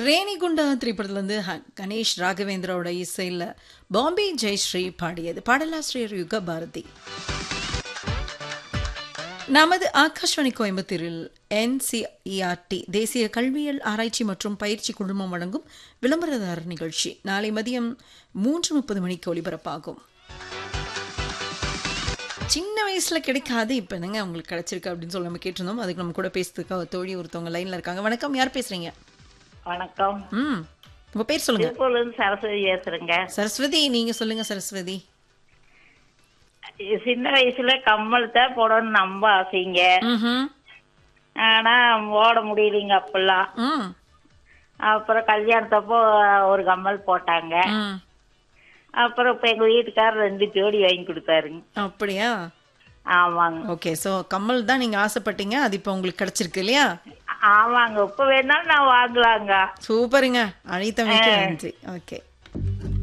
ரேணிகுண்டா திரைப்படத்துலேருந்து கணேஷ் ராகவேந்திராவோட இசையில் பாம்பே ஜெயஸ்ரீ பாடியது பாடலாசிரியர் யுக பாரதி நமது ஆகாஷ்வாணி கோயம்புத்தூரில் என்சிஇஆர்டி தேசிய கல்வியல் ஆராய்ச்சி மற்றும் பயிற்சி குழுமம் வழங்கும் விளம்பரதாரர் நிகழ்ச்சி நாளை மதியம் மூன்று முப்பது மணிக்கு ஒலிபரப்பாகும் சின்ன வயசுல கிடைக்காது இப்போ என்னங்க உங்களுக்கு கிடைச்சிருக்கு அப்படின்னு சொல்லி நம்ம கேட்டிருந்தோம் அதுக்கு நம்ம கூட பேசுறதுக்கு ஒரு தோழி ஒருத்தவங்க லைன்ல இருக்காங்க வணக்கம் யார் பேசுறீங்க வணக்கம் ம் உங்க பேர் சொல்லுங்க திருப்பூர்ல இருந்து சரஸ்வதி பேசுறேங்க சரஸ்வதி நீங்க சொல்லுங்க சரஸ்வதி சின்ன வயசுல கம்மல் தான் போடணும்னு நம்ப ஆசைங்க ம்ஹும். ஆனா போட முடியலைங்க அப்பெல்லாம் ம் அப்புறம் கல்யாணத்தப்போ ஒரு கம்மல் போட்டாங்க ம் அப்புறம் இப்ப எங்க வீட்டுக்காரர் ரெண்டு ஜோடி வாங்கி கொடுத்தாருங்க அப்படியா ஆமாங்க ஓகே ஸோ கம்மல் தான் நீங்க ஆசைப்பட்டீங்க அது இப்போ உங்களுக்கு கிடைச்சிருக்கு இல்லையா ஆமாங்க இப்ப வேணாலும் நான் வாங்கலாங்க சூப்பருங்க அழைத்தமைக்கு நன்றி ஓகே